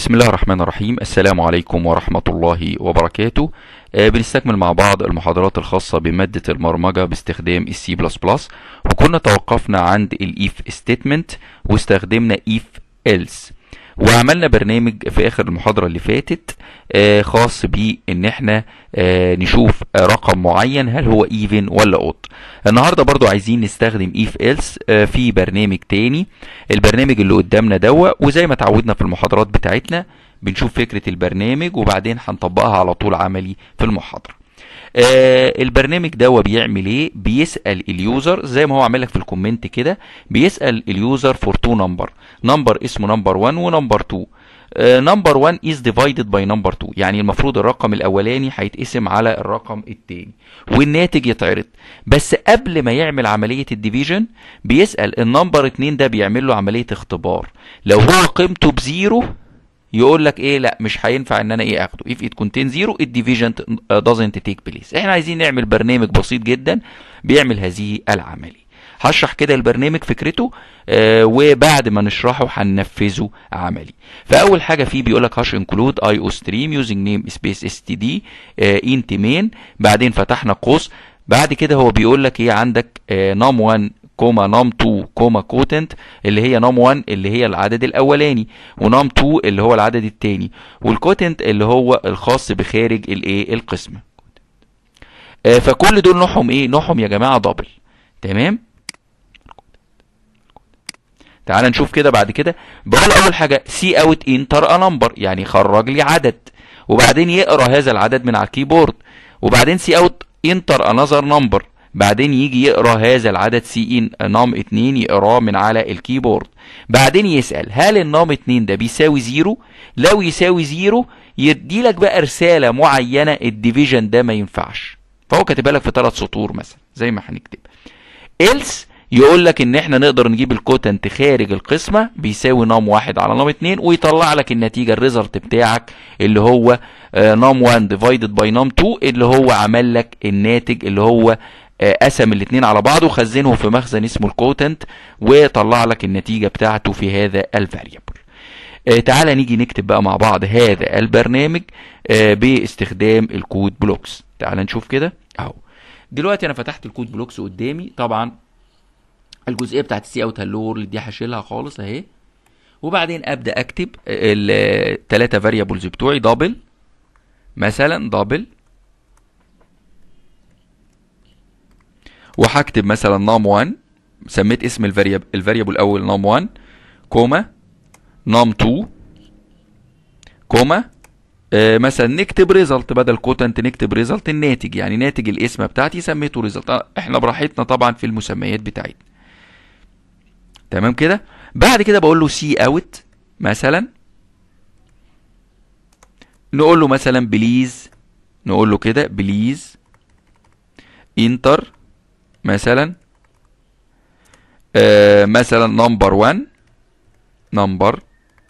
بسم الله الرحمن الرحيم السلام عليكم ورحمة الله وبركاته آه، بنستكمل مع بعض المحاضرات الخاصة بمادة البرمجة باستخدام السي بلس بلس وكنا توقفنا عند الايف ستيتمنت واستخدمنا ايف else وعملنا برنامج في اخر المحاضرة اللي فاتت آه، خاص بان احنا آه، نشوف رقم معين هل هو even ولا odd النهارده برضو عايزين نستخدم if else آه، في برنامج تاني البرنامج اللي قدامنا دوا وزي ما اتعودنا في المحاضرات بتاعتنا بنشوف فكرة البرنامج وبعدين هنطبقها على طول عملي في المحاضرة آه البرنامج ده بيعمل ايه بيسال اليوزر زي ما هو عامل لك في الكومنت كده بيسال اليوزر فور تو نمبر نمبر اسمه نمبر 1 ونمبر 2 نمبر 1 is divided by نمبر 2 يعني المفروض الرقم الاولاني هيتقسم على الرقم التاني والناتج يتعرض بس قبل ما يعمل عمليه الديفيجن بيسال النمبر 2 ده بيعمل له عمليه اختبار لو هو قيمته بزيرو يقول لك ايه لا مش هينفع ان انا ايه اخده if it contains zero it division doesn't take place احنا عايزين نعمل برنامج بسيط جدا بيعمل هذه العمليه هشرح كده البرنامج فكرته آه وبعد ما نشرحه هننفذه عملي فاول حاجه فيه بيقول لك هاش انكلود اي او ستريم يوزنج نيم سبيس اس تي دي انت مين بعدين فتحنا قوس بعد كده هو بيقول لك ايه عندك نام 1 كوما نام 2 كوما كوتنت اللي هي نام 1 اللي هي العدد الاولاني ونام 2 اللي هو العدد الثاني والكوتنت اللي هو الخاص بخارج الايه القسم آه فكل دول نوعهم ايه نوعهم يا جماعه دبل تمام تعال نشوف كده بعد كده بقول اول حاجه سي اوت انتر ا نمبر يعني خرج لي عدد وبعدين يقرا هذا العدد من على الكيبورد وبعدين سي اوت انتر انذر نمبر بعدين يجي يقرا هذا العدد سي ان نام 2 يقراه من على الكيبورد بعدين يسال هل النام 2 ده بيساوي زيرو لو يساوي زيرو يدي لك بقى رساله معينه الديفيجن ده ما ينفعش فهو كاتبها لك في ثلاث سطور مثلا زي ما هنكتب else يقول لك ان احنا نقدر نجيب الكوتنت خارج القسمه بيساوي نام واحد على نام اتنين ويطلع لك النتيجه الريزلت بتاعك اللي هو نام 1 ديفايدد باي نام 2 اللي هو عمل لك الناتج اللي هو قسم الاثنين على بعض وخزنهم في مخزن اسمه الكوتنت وطلع لك النتيجه بتاعته في هذا الفاريبل تعالى نيجي نكتب بقى مع بعض هذا البرنامج باستخدام الكود بلوكس تعالى نشوف كده اهو دلوقتي انا فتحت الكود بلوكس قدامي طبعا الجزئيه بتاعت السي اوت هالو وورلد دي هشيلها خالص اهي وبعدين ابدا اكتب الثلاثه فاريبلز بتوعي دبل مثلا دبل وهكتب مثلا نام 1 سميت اسم الفاريبل الفاريبل الاول نام 1 كوما نام 2 كوما آه مثلا نكتب ريزلت بدل كوتنت نكتب ريزلت الناتج يعني ناتج الاسم بتاعتي سميته ريزلت احنا براحتنا طبعا في المسميات بتاعتنا تمام كده بعد كده بقول له سي اوت مثلا نقول له مثلا بليز نقول له كده بليز انتر مثلا آه مثلا نمبر 1 نمبر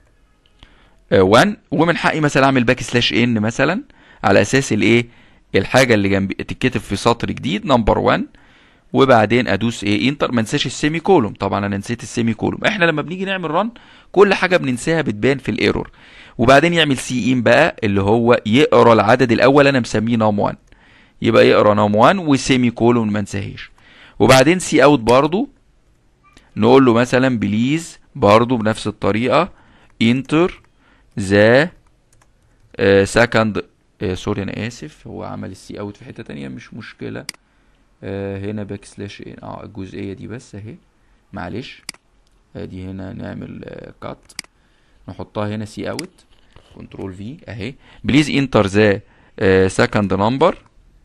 1 ومن حقي مثلا اعمل باك سلاش ان مثلا على اساس الايه الحاجه اللي جنب تتكتب في سطر جديد نمبر 1 وبعدين ادوس ايه انتر ما انساش السيمي كولوم طبعا انا نسيت السيمي كولوم احنا لما بنيجي نعمل رن كل حاجه بننساها بتبان في الايرور وبعدين يعمل سي ان بقى اللي هو يقرا العدد الاول انا مسميه نام 1 يبقى يقرا نام 1 وسيمي كولوم ما انساهاش وبعدين سي اوت برضو نقول له مثلا بليز برضو بنفس الطريقه انتر ذا سكند سوري انا اسف هو عمل السي اوت في حته تانية مش مشكله آه هنا باك سلاش اه الجزئيه دي بس اهي معلش ادي هنا نعمل آه كات نحطها هنا سي اوت كنترول في اهي بليز انتر ذا سكند نمبر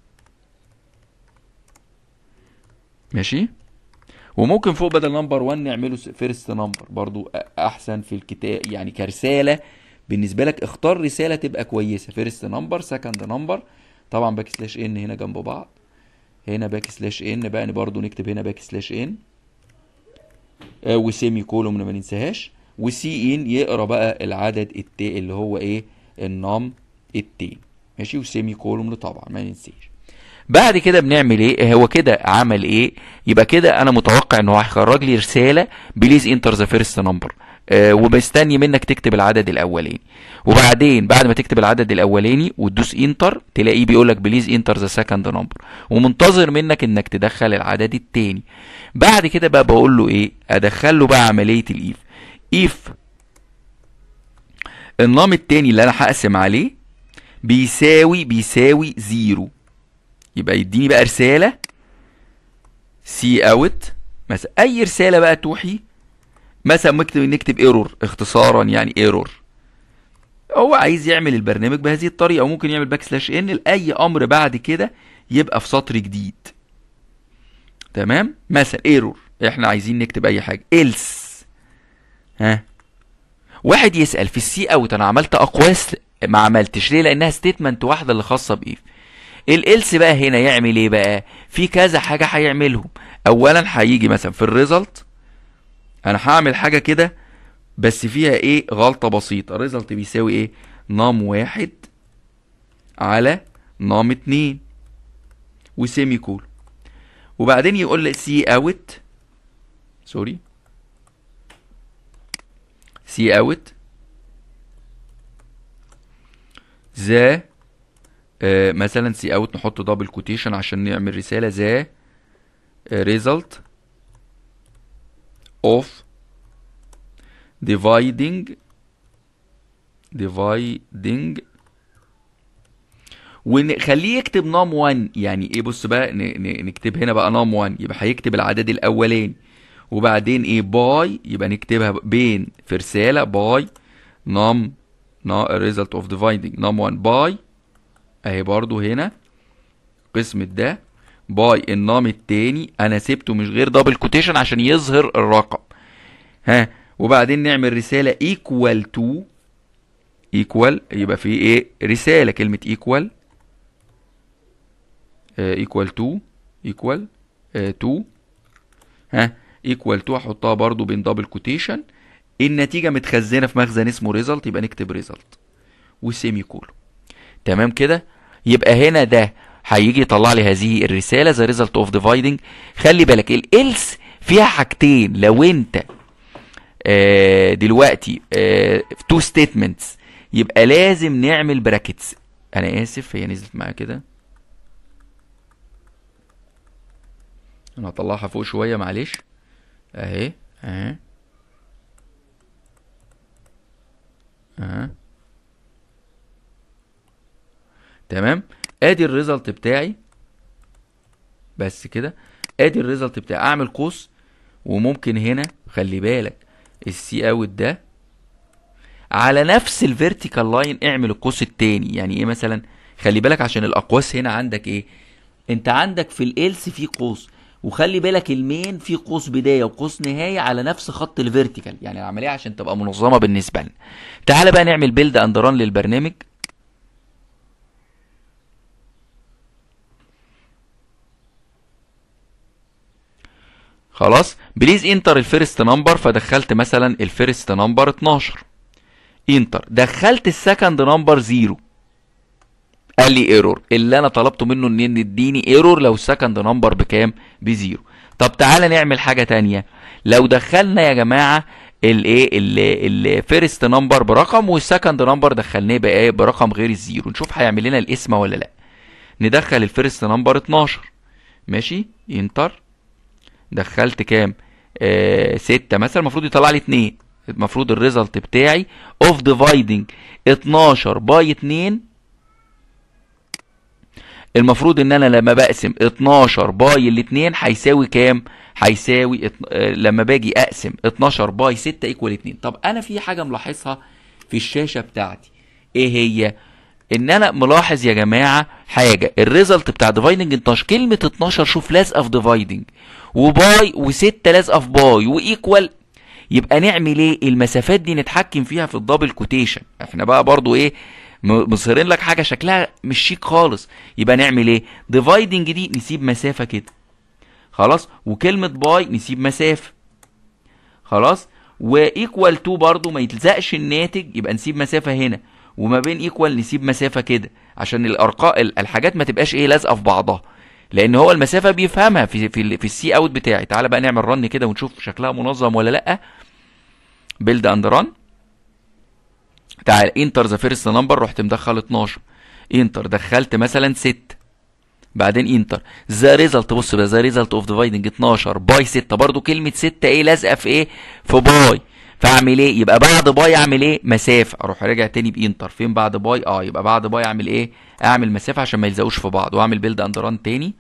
ماشي وممكن فوق بدل نمبر 1 نعمله فيرست نمبر برضو احسن في الكتاب يعني كرساله بالنسبه لك اختار رساله تبقى كويسه فيرست نمبر سكند نمبر طبعا باك سلاش ان هنا جنب بعض هنا باك سلاش ان بقى برضو نكتب هنا باك سلاش ان آه وسيمي كولوم ما ننساهاش وسي ان يقرا بقى العدد التي اللي هو ايه النام التين ماشي وسيمي كولوم طبعا ما ننساش بعد كده بنعمل ايه هو كده عمل ايه يبقى كده انا متوقع ان هو هيخرج لي رساله بليز انتر ذا فيرست نمبر آه ومستني منك تكتب العدد الاولاني وبعدين بعد ما تكتب العدد الاولاني وتدوس انتر تلاقيه بيقول لك بليز انتر ذا سكند نمبر ومنتظر منك انك تدخل العدد التاني بعد كده بقى بقول له ايه ادخل له بقى عمليه الايف ايف النام التاني اللي انا هقسم عليه بيساوي بيساوي زيرو يبقى يديني بقى رساله سي اوت مثلا اي رساله بقى توحي مثلا مكتب نكتب ايرور اختصارا يعني ايرور هو عايز يعمل البرنامج بهذه الطريقه او ممكن يعمل باك سلاش ان لاي امر بعد كده يبقى في سطر جديد تمام مثلا ايرور احنا عايزين نكتب اي حاجه else ها واحد يسال في السي اوت انا عملت اقواس ما عملتش ليه لانها ستيتمنت واحده اللي خاصه بايف الالس بقى هنا يعمل ايه بقى في كذا حاجه هيعملهم اولا هيجي مثلا في الريزلت انا هعمل حاجه كده بس فيها ايه غلطه بسيطه الريزلت بيساوي ايه نام واحد على نام اتنين وسيمي كول وبعدين يقول لي سي اوت سوري سي اوت ذا آه مثلا سي اوت نحط دبل كوتيشن عشان نعمل رساله ذا ريزلت اوف dividing dividing ونخليه يكتب نام 1 يعني ايه بص بقى نكتب هنا بقى نام 1 يبقى هيكتب العدد الاولاني وبعدين ايه باي يبقى نكتبها بين في رساله باي نام result of dividing نام 1 باي اهي برضو هنا قسمة ده باي النام التاني انا سبته مش غير دبل كوتيشن عشان يظهر الرقم ها وبعدين نعمل رسالة equal to equal يبقى في ايه رسالة كلمة equal آه equal to equal آه to ها equal to احطها برضو بين دبل كوتيشن النتيجة متخزنة في مخزن اسمه result يبقى نكتب result وسيمي كولو تمام كده يبقى هنا ده هيجي يطلع لي هذه الرسالة the result of dividing خلي بالك الالس فيها حاجتين لو انت آه دلوقتي آه تو ستيتمنتس يبقى لازم نعمل براكتس انا اسف هي نزلت معايا كده انا هطلعها فوق شويه معلش اهي اهي اهي تمام ادي الريزلت بتاعي بس كده ادي الريزلت بتاعي اعمل قوس وممكن هنا خلي بالك السي اوت ده على نفس الفيرتيكال لاين اعمل القوس التاني يعني ايه مثلا خلي بالك عشان الاقواس هنا عندك ايه انت عندك في الالس في قوس وخلي بالك المين في قوس بدايه وقوس نهايه على نفس خط الفيرتيكال يعني العمليه عشان تبقى منظمه بالنسبه لنا تعال بقى نعمل بيلد اند ران للبرنامج خلاص بليز انتر الفيرست نمبر فدخلت مثلا الفيرست نمبر 12 انتر دخلت السكند نمبر 0 قال لي ايرور اللي انا طلبته منه ان يديني ايرور لو السكند نمبر بكام بزيرو طب تعالى نعمل حاجه تانية لو دخلنا يا جماعه الايه الفيرست نمبر برقم والسكند نمبر دخلناه بايه برقم غير الزيرو نشوف هيعمل لنا الاسم ولا لا ندخل الفيرست نمبر 12 ماشي انتر دخلت كام آه ستة مثلا المفروض يطلع لي اتنين المفروض الريزلت بتاعي اوف ديفايدنج 12 باي 2 المفروض ان انا لما بقسم 12 باي الاتنين هيساوي كام هيساوي ات... آه لما باجي اقسم 12 باي 6 ايكوال 2 طب انا في حاجه ملاحظها في الشاشه بتاعتي ايه هي ان انا ملاحظ يا جماعه حاجه الريزلت بتاع ديفايدنج 12 كلمه 12 شوف لازقه في ديفايدنج وباي و6 لازقه في باي وايكوال يبقى نعمل ايه المسافات دي نتحكم فيها في الدبل كوتيشن احنا بقى برضو ايه مظهرين لك حاجه شكلها مش شيك خالص يبقى نعمل ايه ديفايدنج دي نسيب مسافه كده خلاص وكلمه باي نسيب مسافه خلاص وايكوال 2 برضو ما يتلزقش الناتج يبقى نسيب مسافه هنا وما بين ايكوال نسيب مسافه كده عشان الارقام الحاجات ما تبقاش ايه لازقه في بعضها لان هو المسافه بيفهمها في في, في السي اوت بتاعي تعالى بقى نعمل رن كده ونشوف شكلها منظم ولا لا بيلد اند ران تعال انتر ذا فيرست نمبر رحت مدخل 12 انتر دخلت مثلا 6 بعدين انتر ذا ريزلت بص بقى ذا ريزلت اوف ديفايدنج 12 باي 6 برضو كلمه 6 ايه لازقه في ايه في باي فاعمل ايه يبقى بعد باي اعمل ايه مسافه اروح راجع تاني بانتر فين بعد باي اه يبقى بعد باي اعمل ايه اعمل مسافه عشان ما يلزقوش في بعض واعمل بيلد اند ران تاني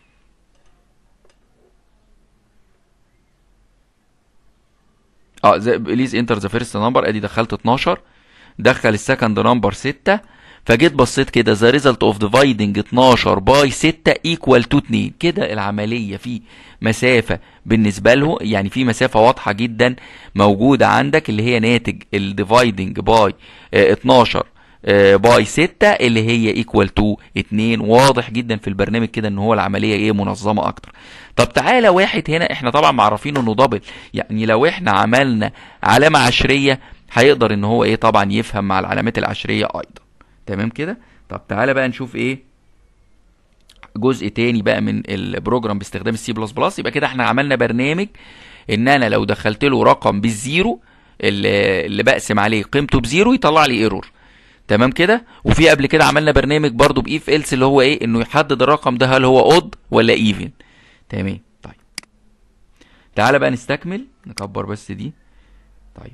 اه بليز انتر ذا فيرست نمبر ادي دخلت 12 دخل السكند نمبر 6 فجيت بصيت كده ذا ريزلت اوف ديفايدنج 12 باي 6 ايكوال تو 2 كده العمليه في مسافه بالنسبه له يعني في مسافه واضحه جدا موجوده عندك اللي هي ناتج الديفايدنج باي 12 باي 6 اللي هي ايكوال تو 2 واضح جدا في البرنامج كده ان هو العمليه ايه منظمه اكتر طب تعالى واحد هنا احنا طبعا معرفين انه دبل يعني لو احنا عملنا علامه عشريه هيقدر ان هو ايه طبعا يفهم مع العلامات العشريه ايضا تمام كده طب تعالى بقى نشوف ايه جزء تاني بقى من البروجرام باستخدام السي بلس بلس يبقى كده احنا عملنا برنامج ان انا لو دخلت له رقم بالزيرو اللي, اللي بقسم عليه قيمته بزيرو يطلع لي ايرور تمام كده وفي قبل كده عملنا برنامج برضو بايف ايلس اللي هو ايه انه يحدد الرقم ده هل هو اود ولا ايفن تمام طيب تعالى بقى نستكمل نكبر بس دي طيب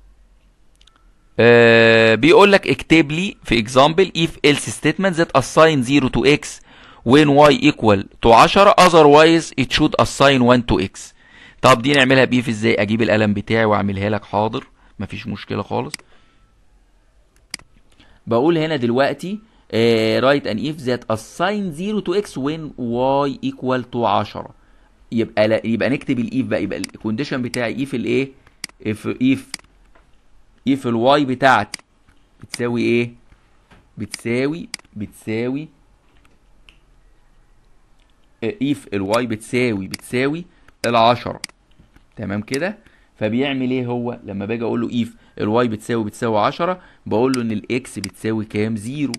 آه بيقول لك اكتب لي في اكزامبل if else statement that assign 0 to x when y equal to 10 otherwise it should assign 1 to x طب دي نعملها بايه ازاي اجيب القلم بتاعي واعملها لك حاضر مفيش مشكله خالص بقول هنا دلوقتي uh, write an if that assign 0 to x when y equal to 10 يبقى لا يبقى نكتب الايف بقى يبقى الكونديشن بتاعي ايف الايه اف ايف ايف الواي بتاعتي بتساوي ايه بتساوي بتساوي ايف الواي بتساوي بتساوي العشرة تمام كده فبيعمل ايه هو لما باجي اقول له ايف الواي بتساوي بتساوي 10 بقول له ان الاكس بتساوي كام زيرو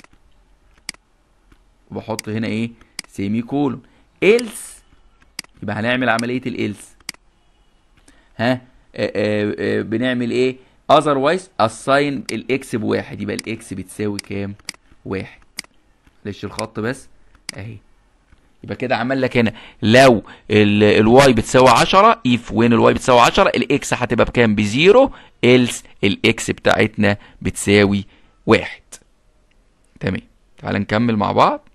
وبحط هنا ايه سيمي كولون إلس يبقى هنعمل عمليه الإلس ها آآ آآ بنعمل ايه اذروايز اساين الاكس بواحد يبقى الاكس بتساوي كام واحد معلش الخط بس اهي يبقى كده عمل لك هنا لو الواي بتساوي 10 اف وين الواي بتساوي 10 الاكس هتبقى بكام بزيرو إلس الاكس بتاعتنا بتساوي واحد تمام تعال نكمل مع بعض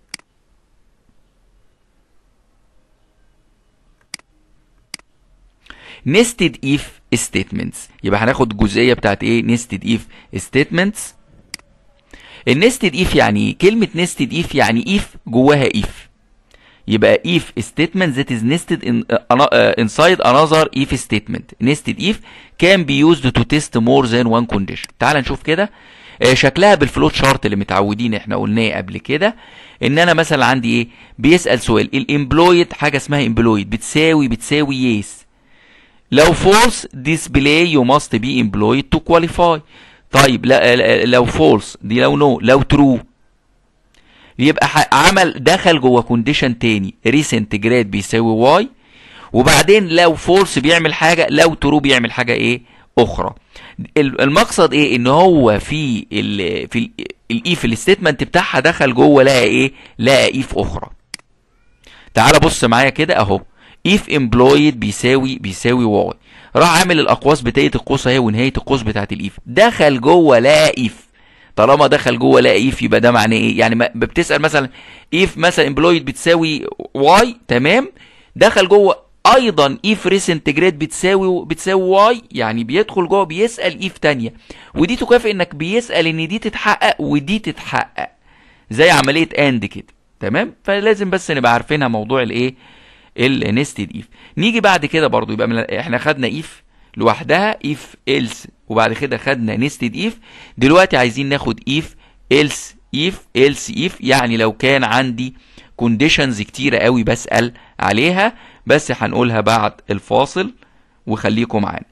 nested if statements يبقى هناخد الجزئيه بتاعت ايه nested if statements النستد if يعني ايه كلمه nested if يعني if جواها if يبقى if statement that is nested in, uh, inside another if statement nested if can be used to test more than one condition تعال نشوف كده آه شكلها بالفلوت شارت اللي متعودين احنا قلناه قبل كده ان انا مثلا عندي ايه بيسال سؤال الامبلويد حاجه اسمها امبلويد بتساوي بتساوي يس لو فولس display you must be employed to qualify طيب لا لو فولس دي لو نو no. لو ترو يبقى عمل دخل جوه كونديشن تاني ريسنت جراد بيساوي واي وبعدين لو فولس بيعمل حاجه لو ترو بيعمل حاجه ايه اخرى المقصد ايه ان هو في ال في الايف الستيتمنت بتاعها دخل جوه لقى ايه لقى ايف اخرى تعال بص معايا كده اهو if employed بيساوي بيساوي واي راح عامل الاقواس بدايه القوس اهي ونهايه القوس بتاعت الايف دخل جوه لقى ايف طالما دخل جوه لقى ايف يبقى ده معناه ايه يعني بتسال مثلا ايف مثلا امبلويد بتساوي واي تمام دخل جوه ايضا ايف ريسنت جريد بتساوي بتساوي واي يعني بيدخل جوه بيسال ايف تانية ودي تكافئ انك بيسال ان دي تتحقق ودي تتحقق زي عمليه اند كده تمام فلازم بس نبقى عارفينها موضوع الايه النستد ايف نيجي بعد كده برضو يبقى من احنا خدنا ايف لوحدها اف إلس وبعد كده خدنا نستد اف دلوقتي عايزين ناخد اف إلس اف إلس اف يعني لو كان عندي كونديشنز كتيره قوي بسال عليها بس هنقولها بعد الفاصل وخليكم معانا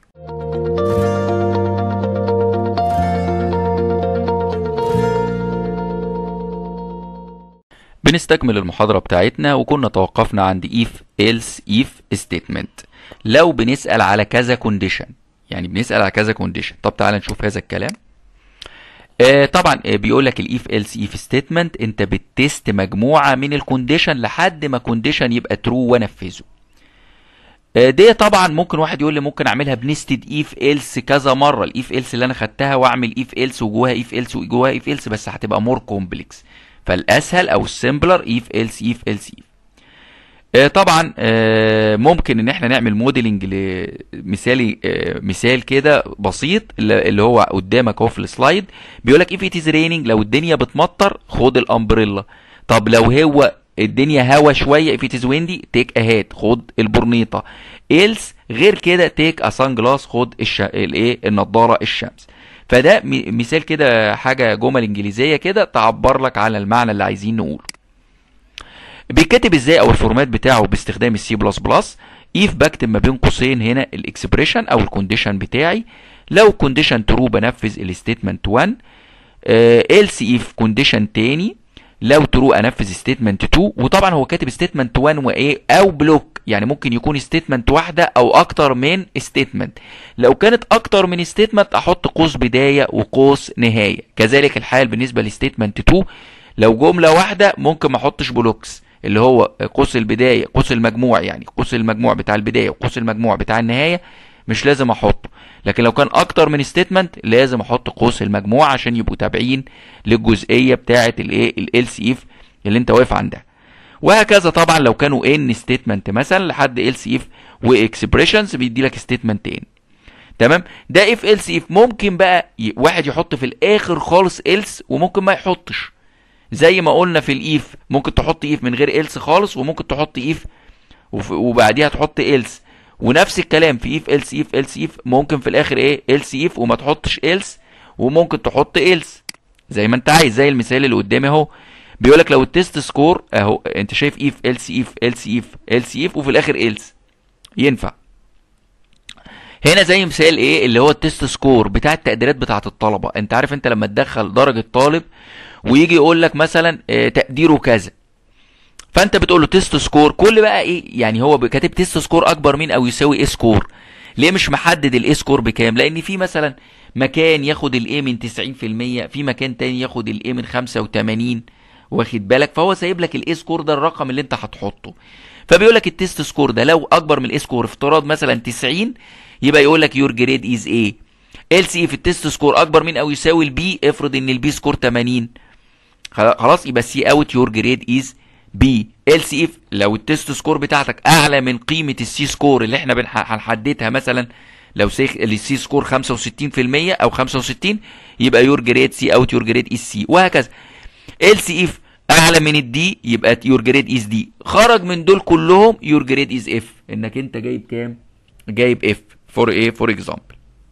بنستكمل المحاضرة بتاعتنا وكنا توقفنا عند if else if statement لو بنسأل على كذا كونديشن يعني بنسال على كذا كونديشن طب تعالى نشوف هذا الكلام آه طبعا آه بيقول لك الايف ايلس ايف ستيتمنت انت بتست مجموعه من الكونديشن لحد ما كونديشن يبقى ترو ونفذه آه دي طبعا ممكن واحد يقول لي ممكن اعملها بنستد ايف ايلس كذا مره الايف ايلس اللي انا خدتها واعمل ايف ايلس وجواها ايف ايلس وجواها ايف ايلس بس هتبقى مور كومبلكس فالاسهل او السمبلر ايف ايلس ايف ايلس ايف آه طبعا آه ممكن ان احنا نعمل موديلنج لمثالي آه مثال كده بسيط اللي هو قدامك اهو في السلايد بيقول لك if it is raining لو الدنيا بتمطر خد الامبريلا طب لو هو الدنيا هوا شويه if it is windy take a hat خد البرنيطه else غير كده take a sunglass خد الش... الايه النضاره الشمس فده مثال كده حاجه جمل انجليزيه كده تعبر لك على المعنى اللي عايزين نقوله بيتكتب ازاي او الفورمات بتاعه باستخدام السي بلس بلس اف بكتب ما بين قوسين هنا الاكسبريشن او الكونديشن بتاعي لو كونديشن ترو بنفذ الستيتمنت 1 ايلس اف كونديشن تاني لو ترو انفذ ستيتمنت 2 وطبعا هو كاتب ستيتمنت 1 وايه او بلوك يعني ممكن يكون ستيتمنت واحده او اكتر من ستيتمنت لو كانت اكتر من ستيتمنت احط قوس بدايه وقوس نهايه كذلك الحال بالنسبه لستيتمنت 2 لو جمله واحده ممكن ما احطش بلوكس اللي هو قوس البدايه قوس المجموع يعني قوس المجموع بتاع البدايه وقوس المجموع بتاع النهايه مش لازم احطه لكن لو كان اكتر من ستيتمنت لازم احط قوس المجموع عشان يبقوا تابعين للجزئيه بتاعه الايه ال سي اف اللي انت واقف عندها وهكذا طبعا لو كانوا ان ستيتمنت مثلا لحد ال سي اف واكسبريشنز بيدي لك ستيتمنتين تمام ده اف ال سي اف ممكن بقى واحد يحط في الاخر خالص إلس وممكن ما يحطش زي ما قلنا في الايف ممكن تحط ايف من غير إلس خالص وممكن تحط ايف وبعديها تحط إلس ونفس الكلام في اف ال سي اف ال سي اف ممكن في الاخر ايه ال سي اف وما تحطش إلس وممكن تحط إلس زي ما انت عايز زي المثال اللي قدامي اهو بيقول لك لو التست سكور اهو انت شايف اف ال سي اف ال سي اف ال سي اف وفي الاخر إلس ينفع هنا زي مثال ايه اللي هو التست سكور بتاع التقديرات بتاعه الطلبه انت عارف انت لما تدخل درجه طالب ويجي يقول لك مثلا اه تقديره كذا فانت بتقول له تيست سكور كل بقى ايه يعني هو كاتب تيست سكور اكبر من او يساوي ايه سكور ليه مش محدد الايه سكور بكام لان في مثلا مكان ياخد الايه من 90% في مكان تاني ياخد الايه من 85 واخد بالك فهو سايب لك الايه سكور ده الرقم اللي انت هتحطه فبيقول لك التيست سكور ده لو اكبر من الايه سكور افتراض مثلا 90 يبقى يقول لك يور جريد از ايه ال سي في التيست سكور اكبر من او يساوي البي افرض ان البي سكور 80 خلاص يبقى سي اوت يور جريد از بي ال سي اف لو التيست سكور بتاعتك اعلى من قيمه السي سكور اللي احنا هنحددها مثلا لو سيخ السي سكور 65% او 65 يبقى يور جريد سي اوت يور جريد از سي وهكذا ال سي اف اعلى من الدي يبقى يور جريد از دي خرج من دول كلهم يور جريد از اف انك انت جايب كام جايب اف فور ايه فور اكزامبل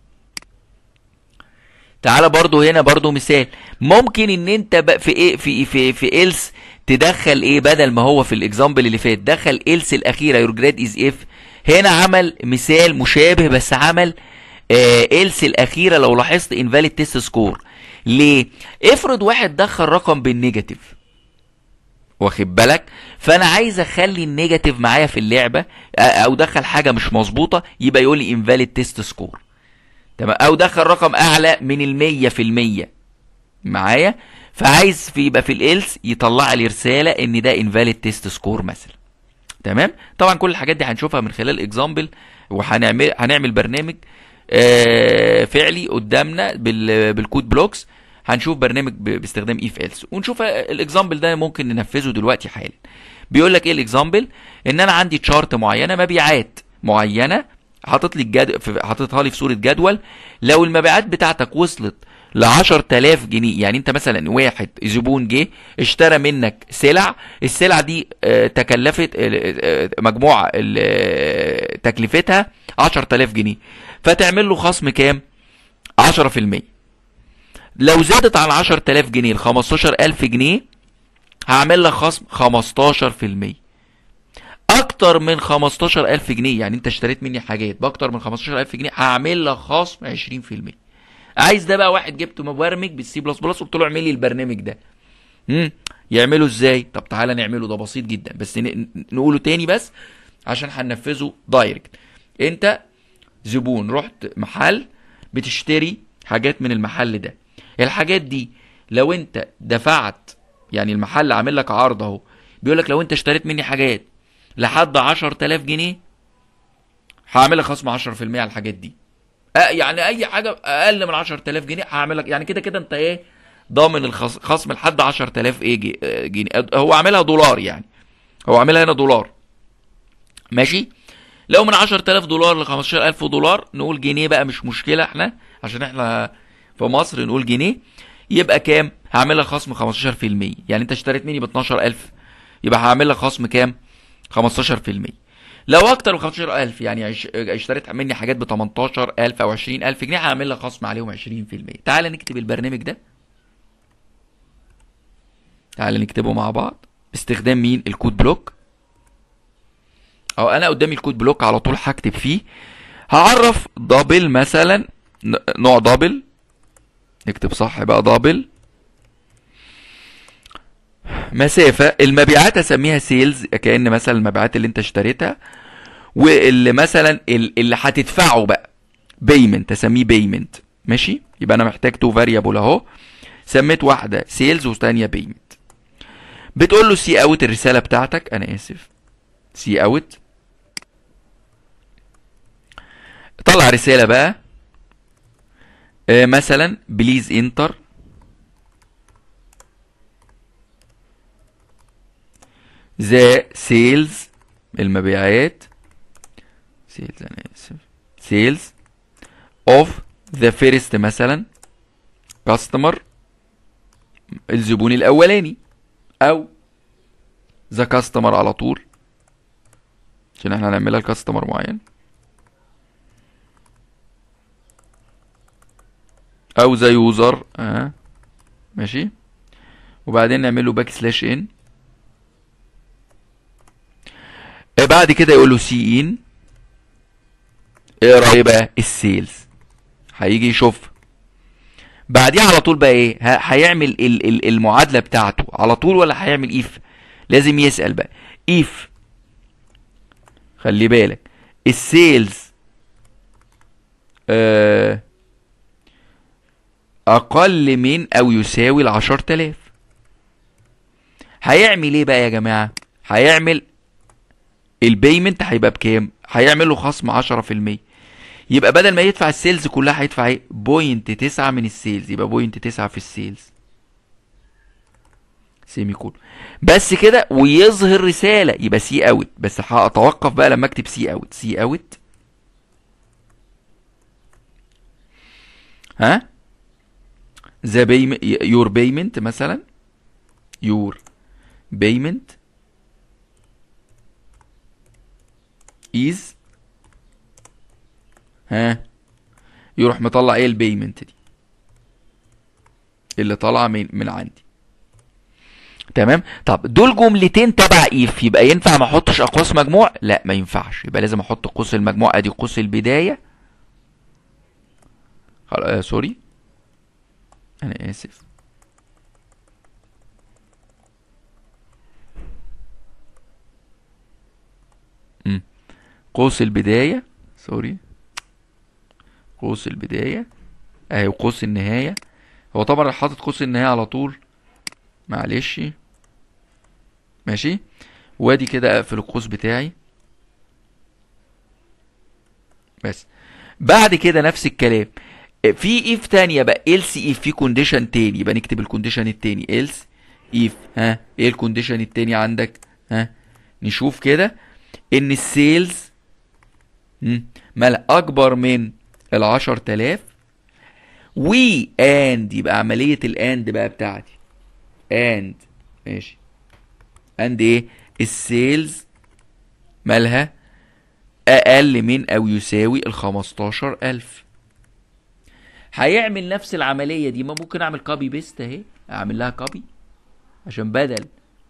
تعالى برضو هنا برضو مثال ممكن ان انت بقى في ايه في في في إلس تدخل ايه بدل ما هو في الاكزامبل اللي فات دخل إلس الاخيره يور جريد از اف هنا عمل مثال مشابه بس عمل آه إلس الاخيره لو لاحظت انفاليد تيست سكور ليه افرض واحد دخل رقم بالنيجاتيف واخد بالك فانا عايز اخلي النيجاتيف معايا في اللعبه او دخل حاجه مش مظبوطه يبقى يقول لي انفاليد تيست سكور تمام او دخل رقم اعلى من المية في المية معايا فعايز في يبقى في الالس يطلع لي رساله ان ده انفاليد تيست سكور مثلا تمام طبعا كل الحاجات دي هنشوفها من خلال اكزامبل وهنعمل هنعمل برنامج آه فعلي قدامنا بالكود بلوكس هنشوف برنامج باستخدام اف ايلس ونشوف الاكزامبل ده ممكن ننفذه دلوقتي حالا بيقول لك ايه الاكزامبل ان انا عندي تشارت معينه مبيعات معينه حاطط لي الجد... حاططها لي في صوره جدول لو المبيعات بتاعتك وصلت ل 10000 جنيه يعني انت مثلا واحد زبون جه اشترى منك سلع السلع دي اه تكلفت اه مجموعه اه تكلفتها 10000 جنيه فتعمل له خصم كام 10% لو زادت عن 10000 جنيه ل 15000 جنيه هعمل لك خصم 15% اكتر من 15000 جنيه يعني انت اشتريت مني حاجات باكتر من 15000 جنيه هعمل لك خصم 20% عايز ده بقى واحد جبته مبرمج بالسي بلس بلس وقلت له اعمل لي البرنامج ده امم يعمله ازاي طب تعالى نعمله ده بسيط جدا بس نقوله تاني بس عشان هننفذه دايركت انت زبون رحت محل بتشتري حاجات من المحل ده الحاجات دي لو انت دفعت يعني المحل عامل لك عرض اهو بيقول لك لو انت اشتريت مني حاجات لحد 10000 جنيه هعمل لك خصم 10% على الحاجات دي أه يعني اي حاجه اقل من 10000 جنيه هعمل لك يعني كده كده انت ايه ضامن الخصم لحد 10000 ايه جنيه هو عاملها دولار يعني هو عاملها هنا دولار ماشي لو من 10000 دولار ل 15000 دولار نقول جنيه بقى مش مشكله احنا عشان احنا في مصر نقول جنيه يبقى كام هعمل لك خصم 15% يعني انت اشتريت مني ب 12000 يبقى هعمل لك خصم كام 15% لو اكتر من 15000 يعني اشتريت مني حاجات ب 18000 او 20000 جنيه هعمل لك خصم عليهم 20% تعال نكتب البرنامج ده تعال نكتبه مع بعض باستخدام مين الكود بلوك او انا قدامي الكود بلوك على طول هكتب فيه هعرف دبل مثلا نوع دبل نكتب صح بقى دبل مسافة المبيعات اسميها سيلز كأن مثلا المبيعات اللي انت اشتريتها واللي مثلا اللي هتدفعه بقى بيمنت اسميه بيمنت ماشي يبقى انا محتاج تو فاريبل اهو سميت واحدة سيلز والثانية بيمنت بتقول له سي اوت الرسالة بتاعتك انا اسف سي اوت طلع رسالة بقى آه مثلا بليز انتر ذا سيلز المبيعات سيلز انا اسف سيلز اوف ذا فيرست مثلا كاستمر الزبون الاولاني او ذا كاستمر على طول عشان احنا هنعملها لكاستمر معين او ذا يوزر اه ماشي وبعدين نعمل له باك سلاش ان بعد كده يقول له سي ان اقرا ايه بقى السيلز هيجي يشوف بعديها على طول بقى ايه هيعمل المعادله بتاعته على طول ولا هيعمل ايف لازم يسال بقى ايف خلي بالك السيلز آه اقل من او يساوي العشر تلاف هيعمل ايه بقى يا جماعة هيعمل البيمنت هيبقى بكام هيعمل له خصم عشرة في المية يبقى بدل ما يدفع السيلز كلها هيدفع ايه بوينت تسعة من السيلز يبقى بوينت تسعة في السيلز سيمي كول بس كده ويظهر رسالة يبقى سي اوت بس هتوقف بقى لما اكتب سي اوت سي اوت ها ذا payment your payment مثلا your payment is ها يروح مطلع ايه البيمنت دي اللي طالعه من من عندي تمام طب دول جملتين تبع ايف يبقى ينفع ما احطش اقواس مجموع لا ما ينفعش يبقى لازم احط قوس المجموع ادي قوس البدايه آه سوري انا اسف مم. قوس البداية سوري قوس البداية اهي وقوس النهاية هو طبعا حاطط قوس النهاية على طول معلش ماشي وادي كده اقفل القوس بتاعي بس بعد كده نفس الكلام في اف تانية بقى else اف في كونديشن تاني يبقى نكتب الكونديشن التاني else اف ها ايه الكونديشن التاني عندك ها نشوف كده ان السيلز مالها اكبر من العشر تلاف وي اند يبقى عملية الاند بقى بتاعتي اند ماشي اند ايه السيلز مالها اقل من او يساوي الخمستاشر الف هيعمل نفس العملية دي ما ممكن اعمل كوبي بيست اهي اعمل لها كوبي عشان بدل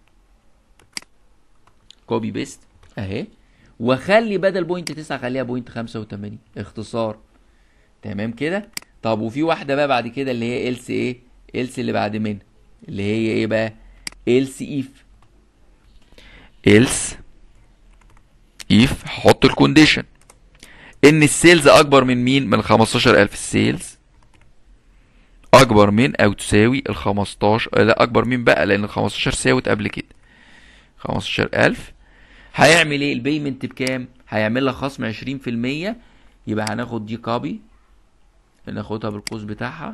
كوبي بيست اهي واخلي بدل بوينت تسعة اخليها بوينت خمسة وتمانين اختصار تمام كده طب وفي واحدة بقى بعد كده اللي هي إلس ايه إلس اللي بعد منها اللي هي ايه بقى إلس ايف إلس ايف هحط الكونديشن ان السيلز اكبر من مين من 15000 السيلز اكبر من او تساوي ال 15 لا اكبر من بقى لان ال 15 ساوت قبل كده 15000 هيعمل ايه البيمنت بكام هيعمل لك خصم 20% يبقى هناخد دي كوبي ناخدها بالقوس بتاعها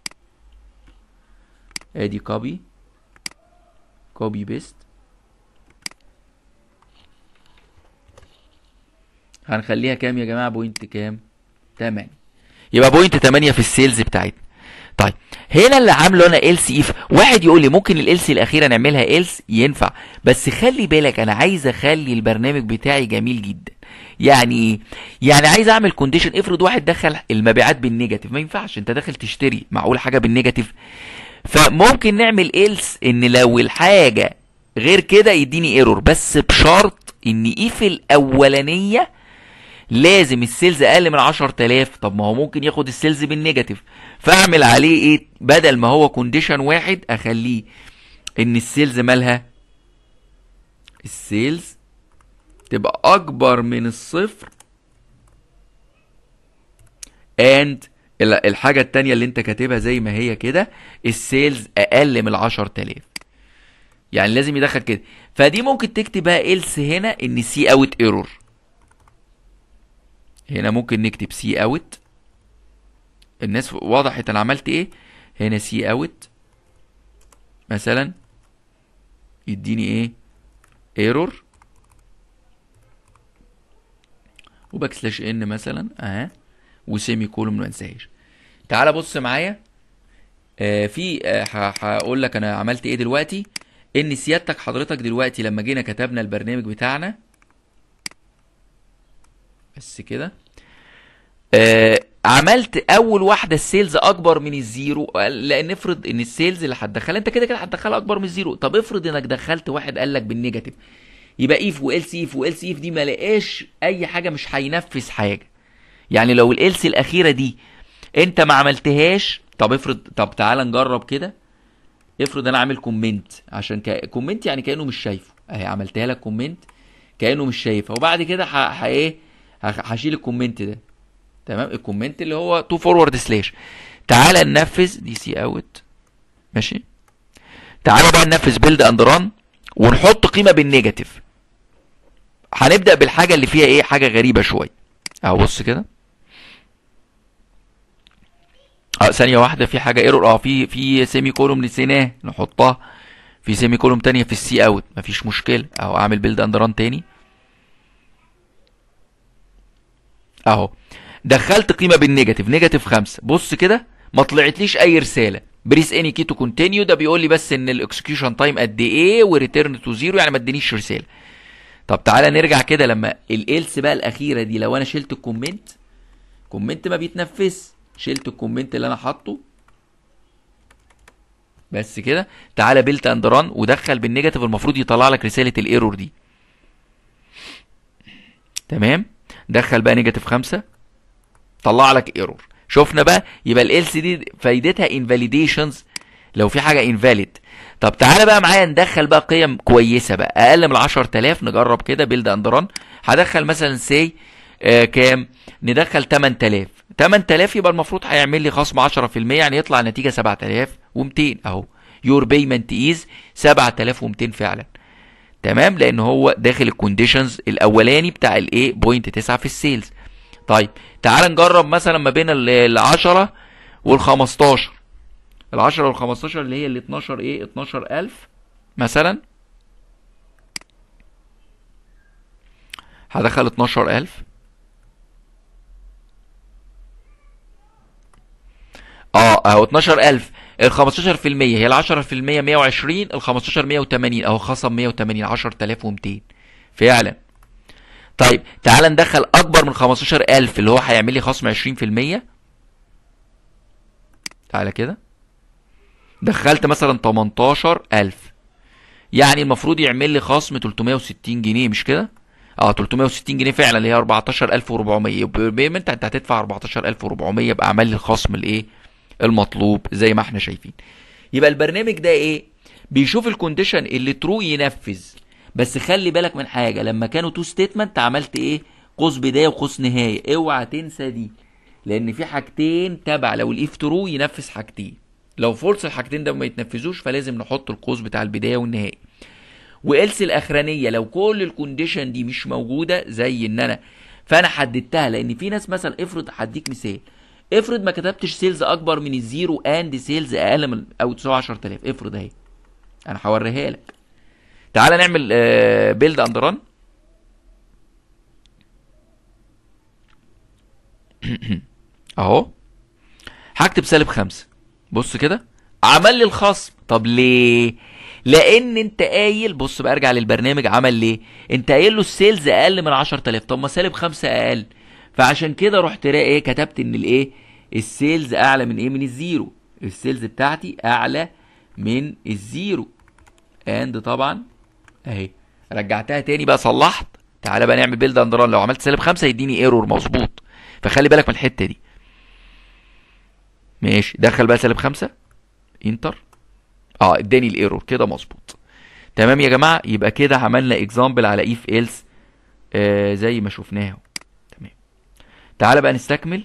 ادي كوبي كوبي بيست هنخليها كام يا جماعه بوينت كام 8 يبقى بوينت 8 في السيلز بتاعتنا طيب هنا اللي عامله انا ال سي اف واحد يقول لي ممكن ال سي الاخيره نعملها الس ينفع بس خلي بالك انا عايز اخلي البرنامج بتاعي جميل جدا يعني ايه يعني عايز اعمل كونديشن افرض واحد دخل المبيعات بالنيجاتيف ما ينفعش انت داخل تشتري معقول حاجه بالنيجاتيف فممكن نعمل إلس ان لو الحاجه غير كده يديني ايرور بس بشرط ان ايف الاولانيه لازم السيلز اقل من 10000 طب ما هو ممكن ياخد السيلز بالنيجاتيف فاعمل عليه ايه بدل ما هو كونديشن واحد اخليه ان السيلز مالها السيلز تبقى اكبر من الصفر اند الحاجة التانية اللي انت كاتبها زي ما هي كده السيلز اقل من العشر تلاف يعني لازم يدخل كده فدي ممكن تكتب بقى إلس هنا ان سي اوت ايرور هنا ممكن نكتب سي اوت الناس وضحت انا عملت ايه هنا سي اوت مثلا يديني ايه ايرور وباك سلاش ان مثلا اها وسيمي كولوم ما انساهاش تعال بص معايا آه في آه هقول لك انا عملت ايه دلوقتي ان سيادتك حضرتك دلوقتي لما جينا كتبنا البرنامج بتاعنا بس كده آه عملت اول واحده السيلز اكبر من الزيرو لان افرض ان السيلز اللي هتدخلها انت كده كده هتدخلها اكبر من الزيرو طب افرض انك دخلت واحد قال لك بالنيجاتيف يبقى ايف والس ايف والس ايف دي ما لقاش اي حاجه مش هينفذ حاجه يعني لو الالس الاخيره دي انت ما عملتهاش طب افرض طب تعالى نجرب كده افرض انا عامل كومنت عشان ك... كومنت يعني كانه مش شايفه اهي عملتها لك كومنت كانه مش شايفها وبعد كده ح... ح... ايه هشيل الكومنت ده تمام الكومنت اللي هو تو فورورد سلاش تعالى ننفذ دي سي اوت ماشي تعالى بقى ننفذ بيلد اند ران ونحط قيمه بالنيجاتيف هنبدا بالحاجه اللي فيها ايه حاجه غريبه شويه اهو بص كده اه ثانيه واحده في حاجه ايرور اه في في سيمي كولوم نسيناه نحطها في سيمي كولوم تانية في السي اوت مفيش مشكله اهو اعمل بيلد اند ران تاني اهو دخلت قيمه بالنيجاتيف نيجاتيف 5 بص كده ما طلعتليش اي رساله بريس اني كي تو كونتينيو ده بيقول لي بس ان الاكسكيوشن تايم قد ايه وريتيرن تو زيرو يعني ما ادانيش رساله طب تعالى نرجع كده لما الالس بقى الاخيره دي لو انا شلت الكومنت كومنت ما بيتنفذ شلت الكومنت اللي انا حاطه بس كده تعالى بيلت اند ران ودخل بالنيجاتيف المفروض يطلع لك رساله الايرور دي تمام دخل بقى نيجاتيف خمسة طلع لك ايرور شفنا بقى يبقى ال سي دي فايدتها انفاليديشنز لو في حاجه انفاليد طب تعالى بقى معايا ندخل بقى قيم كويسه بقى اقل من 10000 نجرب كده بيلد اند ران هدخل مثلا سي آه كام ندخل 8000 8000 يبقى المفروض هيعمل لي خصم 10% يعني يطلع النتيجه 7200 اهو يور بيمنت از 7200 فعلا تمام لان هو داخل الكونديشنز الاولاني بتاع الايه بوينت 9 في السيلز طيب تعال نجرب مثلا ما بين ال 10 وال 15 ال 10 وال 15 اللي هي ال 12 ايه 12000 مثلا هدخل 12000 اه اهو 12000 ال 15% هي ال 10% 120 ال 15 180 اهو خصم 180 10200 فعلا طيب تعال ندخل اكبر من 15000 اللي هو هيعمل لي خصم 20% تعالى كده دخلت مثلا 18000 يعني المفروض يعمل لي خصم 360 جنيه مش كده اه 360 جنيه فعلا اللي هي 14400 بيمنت انت هتدفع 14400 يبقى عمل لي الخصم الايه المطلوب زي ما احنا شايفين يبقى البرنامج ده ايه بيشوف الكونديشن اللي ترو ينفذ بس خلي بالك من حاجه لما كانوا تو ستيتمنت عملت ايه قوس بدايه وقوس نهايه اوعى تنسى دي لان في حاجتين تبع لو الاف ترو ينفذ حاجتين لو فولس الحاجتين ده ما يتنفذوش فلازم نحط القوس بتاع البدايه والنهايه والس الاخرانيه لو كل الكونديشن دي مش موجوده زي ان انا فانا حددتها لان في ناس مثلا افرض هديك مثال افرض ما كتبتش سيلز اكبر من الزيرو اند سيلز اقل من او تساوي 10000 افرض اهي انا هوريها لك تعالى نعمل بيلد اند ران اهو هكتب سالب خمسة بص كده عمل لي الخصم طب ليه لان انت قايل بص بقى ارجع للبرنامج عمل ليه انت قايل له السيلز اقل من 10000 طب ما سالب خمسة اقل فعشان كده رحت ايه كتبت ان الايه السيلز اعلى من ايه من الزيرو السيلز بتاعتي اعلى من الزيرو اند طبعا اهي رجعتها تاني بقى صلحت تعالى بقى نعمل بيلد اند ران لو عملت سالب خمسة يديني ايرور مظبوط فخلي بالك من الحته دي ماشي دخل بقى سالب خمسة انتر اه اداني الايرور كده مظبوط تمام يا جماعه يبقى كده عملنا اكزامبل على ايف ايلس آه زي ما شفناه تمام تعالى بقى نستكمل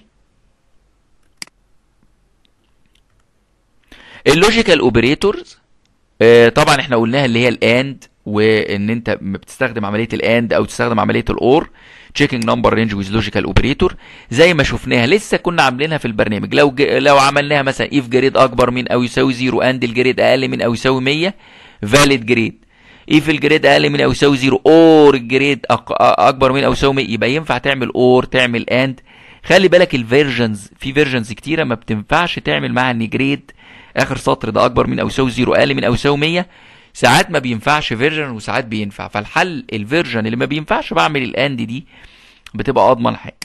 اللوجيكال اوبريتورز آه طبعا احنا قلناها اللي هي الاند وان انت بتستخدم عمليه الاند او تستخدم عمليه الاور تشيكينج نمبر رينج ويز لوجيكال اوبريتور زي ما شفناها لسه كنا عاملينها في البرنامج لو ج... لو عملناها مثلا اف جريد اكبر من او يساوي زيرو اند الجريد اقل من او يساوي 100 فاليد جريد اف الجريد اقل من او يساوي زيرو اور الجريد أق... اكبر من او يساوي 100 يبقى ينفع تعمل اور تعمل اند خلي بالك الفيرجنز في فيرجنز كتيره ما بتنفعش تعمل معاها ان جريد اخر سطر ده اكبر من او يساوي زيرو اقل من او يساوي 100 ساعات ما بينفعش فيرجن وساعات بينفع فالحل الفيرجن اللي ما بينفعش بعمل الاند دي بتبقى اضمن حاجه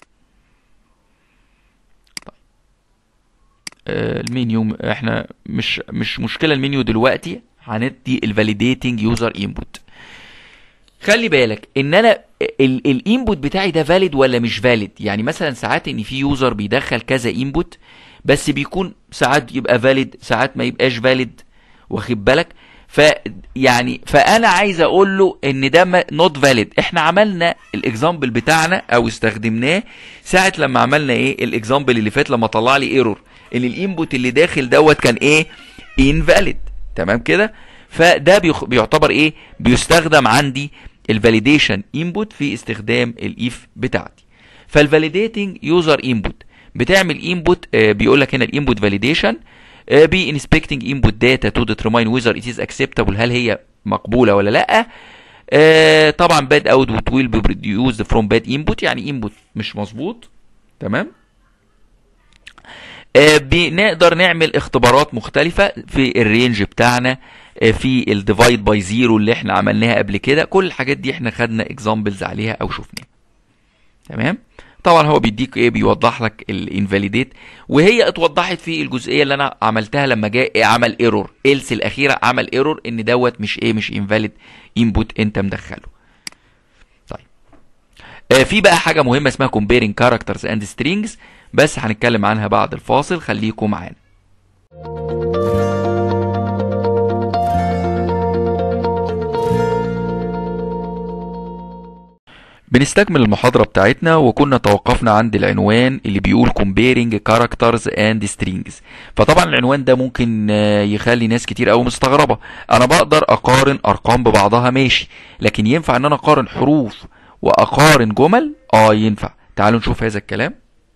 طيب آه المنيو احنا مش مش مشكله المنيو دلوقتي هندي الفاليديتنج يوزر انبوت خلي بالك ان انا الانبوت بتاعي ده فاليد ولا مش فاليد يعني مثلا ساعات ان في يوزر بيدخل كذا انبوت بس بيكون ساعات يبقى فاليد ساعات ما يبقاش فاليد واخد بالك ف يعني فانا عايز اقول له ان ده نوت فاليد احنا عملنا الاكزامبل بتاعنا او استخدمناه ساعه لما عملنا ايه الاكزامبل اللي فات لما طلع لي ايرور ان الانبوت اللي داخل دوت كان ايه انفاليد تمام كده فده بيخ... بيعتبر ايه بيستخدم عندي الفاليديشن انبوت في استخدام الايف بتاعتي فالفاليديتنج يوزر انبوت بتعمل انبوت آه بيقول لك هنا الانبوت فاليديشن بي انسبكتنج انبوت داتا تو ديترماين ويزر ات از اكسبتابل هل هي مقبوله ولا لا آه طبعا باد اوتبوت ويل بي بروديوسد فروم باد انبوت يعني انبوت مش مظبوط تمام آه بنقدر نعمل اختبارات مختلفة في الرينج بتاعنا آه في الديفايد باي زيرو اللي احنا عملناها قبل كده كل الحاجات دي احنا خدنا اكزامبلز عليها او شفناها تمام طبعا هو بيديك ايه بيوضح لك الانفاليديت وهي اتوضحت في الجزئيه اللي انا عملتها لما جاء إيه عمل ايرور إلس الاخيره عمل ايرور ان دوت مش ايه مش انفاليد انبوت انت مدخله طيب آه في بقى حاجه مهمه اسمها comparing characters and strings بس هنتكلم عنها بعد الفاصل خليكم معانا بنستكمل المحاضرة بتاعتنا وكنا توقفنا عند العنوان اللي بيقول comparing characters and strings فطبعا العنوان ده ممكن يخلي ناس كتير قوي مستغربة انا بقدر اقارن ارقام ببعضها ماشي لكن ينفع ان انا اقارن حروف واقارن جمل اه ينفع تعالوا نشوف هذا الكلام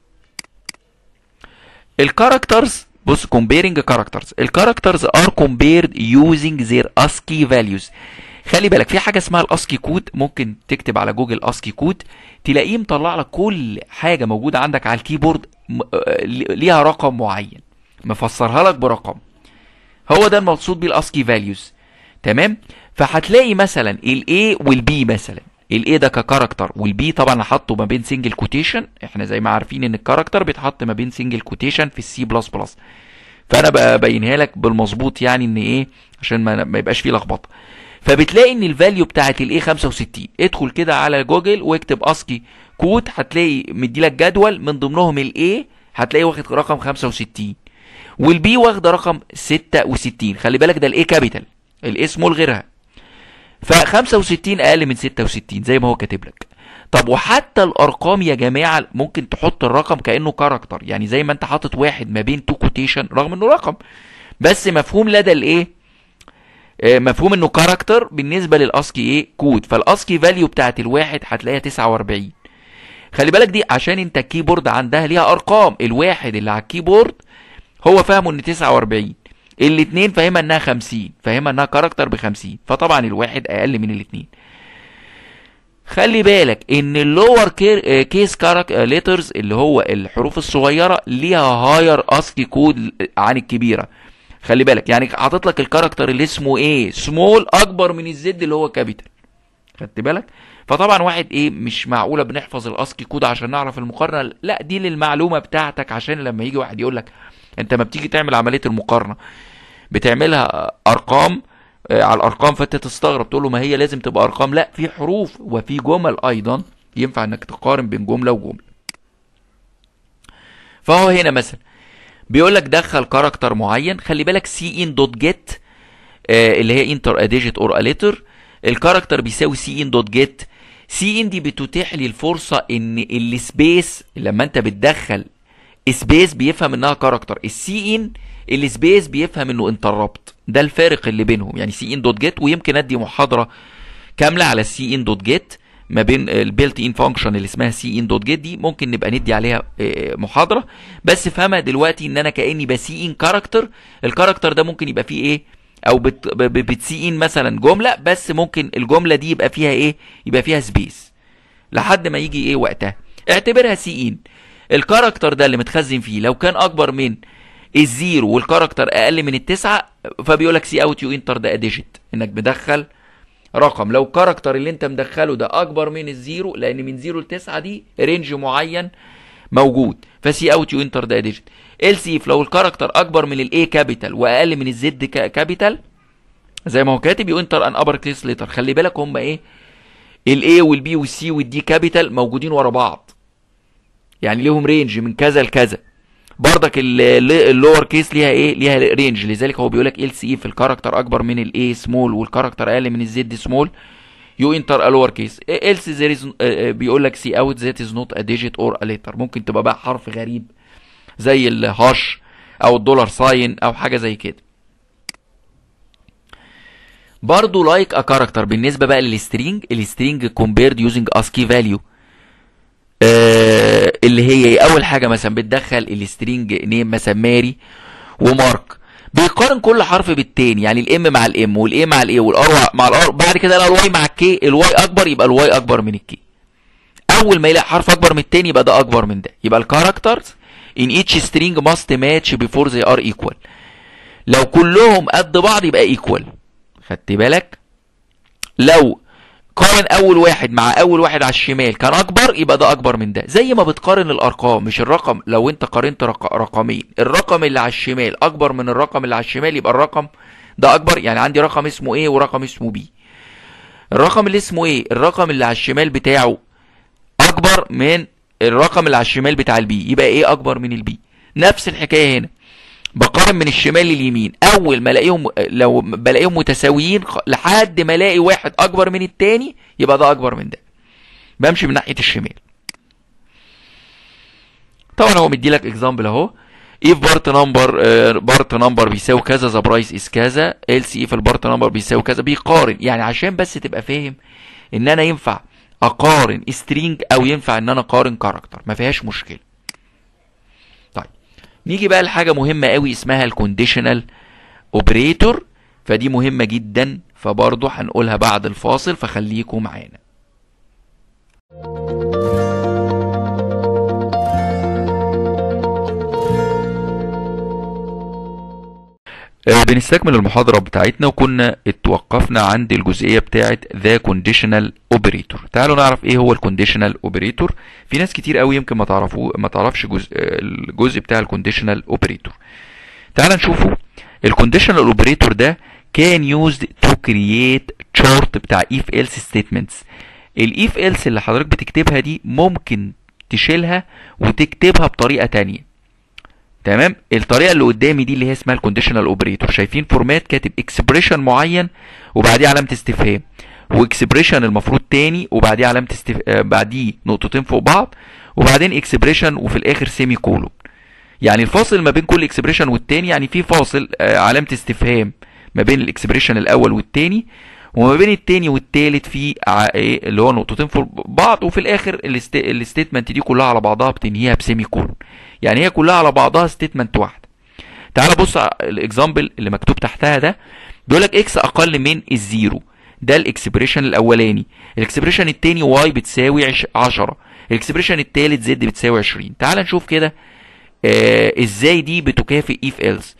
الكاركترز بص comparing characters الكاركترز are compared using their ASCII values خلي بالك في حاجه اسمها الاسكي كود ممكن تكتب على جوجل اسكي كود تلاقيه مطلع لك كل حاجه موجوده عندك على الكيبورد ليها رقم معين مفسرها لك برقم هو ده المقصود بيه الاسكي فاليوز تمام فهتلاقي مثلا الاي والبي مثلا الاي ده ككاركتر والبي طبعا حاطه ما بين سنجل كوتيشن احنا زي ما عارفين ان الكاركتر بيتحط ما بين سنجل كوتيشن في السي بلس بلس فانا ببينها لك بالمظبوط يعني ان ايه عشان ما, ما يبقاش فيه لخبطه فبتلاقي ان الفاليو بتاعت الايه 65 ادخل كده على جوجل واكتب اسكي كود هتلاقي مديلك جدول من ضمنهم الايه هتلاقي واخد رقم 65 والبي واخده رقم 66 خلي بالك ده الايه كابيتال الايه سمول غيرها ف 65 اقل من 66 زي ما هو كاتب لك طب وحتى الارقام يا جماعه ممكن تحط الرقم كانه كاركتر يعني زي ما انت حاطط واحد ما بين تو كوتيشن رغم انه رقم بس مفهوم لدى الايه آه، مفهوم انه كاركتر بالنسبه للاسكي ايه كود فالاسكي فاليو بتاعت الواحد هتلاقيها 49 خلي بالك دي عشان انت الكيبورد عندها ليها ارقام الواحد اللي على الكيبورد هو فاهمه ان 49 الاثنين فاهمها انها 50 فاهمها انها كاركتر ب 50 فطبعا الواحد اقل من الاثنين خلي بالك ان اللور كيس كارك ليترز اللي هو الحروف الصغيره ليها هاير اسكي كود عن الكبيره خلي بالك يعني حاطط لك الكاركتر اللي اسمه ايه سمول اكبر من الزد اللي هو كابيتال خدت بالك فطبعا واحد ايه مش معقوله بنحفظ الاسكي كود عشان نعرف المقارنه لا دي للمعلومه بتاعتك عشان لما يجي واحد يقول لك انت ما بتيجي تعمل عمليه المقارنه بتعملها ارقام آه، على الارقام فانت تستغرب تقول له ما هي لازم تبقى ارقام لا في حروف وفي جمل ايضا ينفع انك تقارن بين جمله وجمله فهو هنا مثلا بيقول لك دخل كاركتر معين خلي بالك سي ان دوت جيت اللي هي انتر اديجيت اور اليتر الكاركتر بيساوي سي ان دوت جيت سي ان دي بتتيح لي الفرصه ان السبيس لما انت بتدخل سبيس بيفهم انها كاركتر السي ان السبيس بيفهم انه انتربت ده الفارق اللي بينهم يعني سي ان دوت جيت ويمكن ادي محاضره كامله على السي ان دوت جيت ما بين البيلت ان فانكشن اللي اسمها سي ان دوت جيت دي ممكن نبقى ندي عليها آه، محاضره بس فهمها دلوقتي ان انا كاني بسي ان كاركتر الكاركتر ده ممكن يبقى فيه ايه او بت ب- ب- بتسي ان مثلا جمله بس ممكن الجمله دي يبقى فيها ايه يبقى فيها سبيس لحد ما يجي ايه وقتها اعتبرها سي ان الكاركتر ده اللي متخزن فيه لو كان اكبر من الزيرو والكاركتر اقل من التسعه فبيقول لك سي اوت يو انتر ده اديجيت انك مدخل رقم لو الكاركتر اللي انت مدخله ده اكبر من الزيرو لان من زيرو لتسعة دي رينج معين موجود فسي اوت يو انتر ده اديجيت ال سيف لو الكاركتر اكبر من الاي كابيتال واقل من الزد كابيتال زي ما هو كاتب يو انتر ان ابر كيس ليتر خلي بالك هم ايه الاي والبي والسي والدي كابيتال موجودين ورا بعض يعني ليهم رينج من كذا لكذا برضك ال- ال- اللور كيس ليها ايه ليها رينج لذلك هو بيقول لك ال سي في الكاركتر اكبر من الاي سمول والكاركتر اقل من الزد سمول يو انتر لور كيس else there is بيقول لك سي اوت ذات از نوت ا ديجيت اور ا ليتر ممكن تبقى بقى حرف غريب زي الهاش او الدولار ساين او حاجه زي كده برضو لايك ا كاركتر بالنسبه بقى للسترينج السترينج كومبيرد يوزنج اسكي فاليو آه اللي هي إيه؟ اول حاجه مثلا بتدخل السترينج نيم مثلا ماري ومارك بيقارن كل حرف بالتاني يعني الام مع الام والاي مع الاي والار مع الار بعد كده الواي مع الكي الواي اكبر يبقى الواي اكبر من الكي اول ما يلاقي حرف اكبر من التاني يبقى ده اكبر من ده يبقى الكاركترز in each string must match before they are equal لو كلهم قد بعض يبقى equal خدت بالك لو قارن اول واحد مع اول واحد على الشمال كان اكبر يبقى ده اكبر من ده زي ما بتقارن الارقام مش الرقم لو انت قارنت رق... رقمين الرقم اللي على الشمال اكبر من الرقم اللي على الشمال يبقى الرقم ده اكبر يعني عندي رقم اسمه ايه ورقم اسمه بي الرقم اللي اسمه ايه الرقم اللي على الشمال بتاعه اكبر من الرقم اللي على الشمال بتاع البي يبقى ايه اكبر من البي نفس الحكايه هنا بقارن من الشمال لليمين اول ما الاقيهم لو بلاقيهم متساويين خ- لحد ما الاقي واحد اكبر من التاني يبقى ده اكبر من ده بمشي من ناحيه الشمال طبعا هو مدي لك اكزامبل اهو if بارت نمبر بارت نمبر بيساوي كذا ذا برايس از كذا else if البارت نمبر بيساوي كذا بيقارن يعني عشان بس تبقى فاهم ان انا ينفع اقارن سترينج او ينفع ان انا اقارن كاركتر ما فيهاش مشكله طيب نيجي بقى لحاجه مهمه قوي اسمها الكونديشنال اوبريتور فدي مهمه جدا فبرضه هنقولها بعد الفاصل فخليكم معانا آه، بنستكمل المحاضرة بتاعتنا وكنا اتوقفنا عند الجزئية بتاعة ذا كونديشنال اوبريتور تعالوا نعرف ايه هو الكونديشنال اوبريتور في ناس كتير قوي يمكن ما تعرفوه ما تعرفش جزء آه، الجزء بتاع الكونديشنال اوبريتور تعال نشوفه الكونديشنال اوبريتور ده كان يوزد تو كرييت تشارت بتاع اف ايلس ستيتمنتس الاف ايلس اللي حضرتك بتكتبها دي ممكن تشيلها وتكتبها بطريقة تانية تمام الطريقه اللي قدامي دي اللي هي اسمها الكونديشنال اوبريتور شايفين فورمات كاتب اكسبريشن معين وبعديه علامه استفهام واكسبريشن المفروض تاني وبعديه علامه استف... آه، بعديه نقطتين فوق بعض وبعدين اكسبريشن وفي الاخر سيمي كولون يعني الفاصل ما بين كل اكسبريشن والتاني يعني في فاصل آه، علامه استفهام ما بين الاكسبريشن الاول والتاني وما بين التاني والتالت في ع- ايه اللي هو نقطتين فوق بعض وفي الاخر الست- الستيتمنت دي كلها على بعضها بتنهيها بسيمي كولون يعني هي كلها على بعضها ستيتمنت واحده تعال بص على الاكزامبل اللي مكتوب تحتها ده بيقول لك اكس اقل من الزيرو ده الاكسبريشن الاولاني الاكسبريشن التاني واي بتساوي عش- 10 الاكسبريشن التالت زد بتساوي 20 تعال نشوف كده آه ازاي دي بتكافئ اف ايلس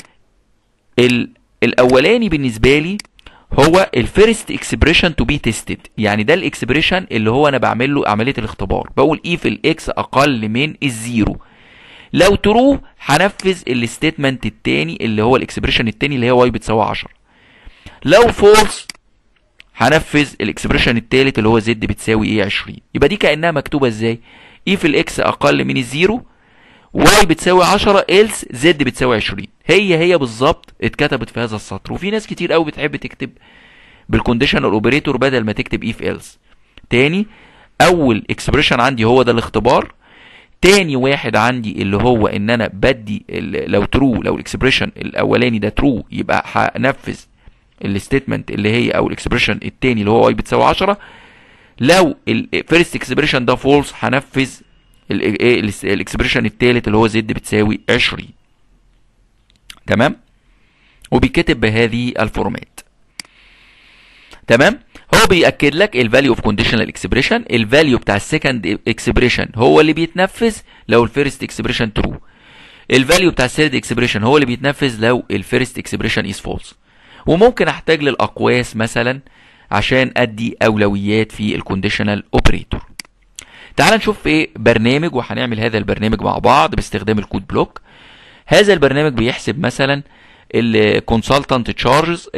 الاولاني بالنسبه لي هو الفيرست اكسبريشن تو بي تيستد يعني ده الاكسبريشن اللي هو انا بعمل له عمليه الاختبار بقول ايه في الاكس اقل من الزيرو لو ترو هنفذ الستيتمنت التاني اللي هو الاكسبريشن التاني اللي هي واي بتساوي 10 لو فولس هنفذ الاكسبريشن التالت اللي هو زد بتساوي ايه 20 يبقى دي كانها مكتوبه ازاي ايه في الاكس اقل من الزيرو واي بتساوي 10 إلس زد بتساوي 20 هي هي بالظبط اتكتبت في هذا السطر وفي ناس كتير قوي بتحب تكتب بالكونديشنال اوبريتور بدل ما تكتب اف إلس تاني اول اكسبريشن عندي هو ده الاختبار تاني واحد عندي اللي هو ان انا بدي ال- لو ترو لو الاكسبريشن الاولاني ده ترو يبقى هنفذ الستيتمنت اللي هي او الاكسبريشن التاني اللي هو واي بتساوي 10 لو الفيرست اكسبريشن ده فولس هنفذ الاكسبريشن التالت اللي هو زد بتساوي 20 تمام وبيتكتب بهذه الفورمات تمام هو بيأكد لك الفاليو اوف كونديشنال اكسبريشن الفاليو بتاع السكند اكسبريشن هو اللي بيتنفذ لو الفيرست اكسبريشن ترو الفاليو بتاع الثيرد اكسبريشن هو اللي بيتنفذ لو الفيرست اكسبريشن از فولس وممكن احتاج للاقواس مثلا عشان ادي اولويات في الكونديشنال اوبريتور تعال نشوف ايه برنامج وهنعمل هذا البرنامج مع بعض باستخدام الكود بلوك هذا البرنامج بيحسب مثلا الكونسلتنت تشارجز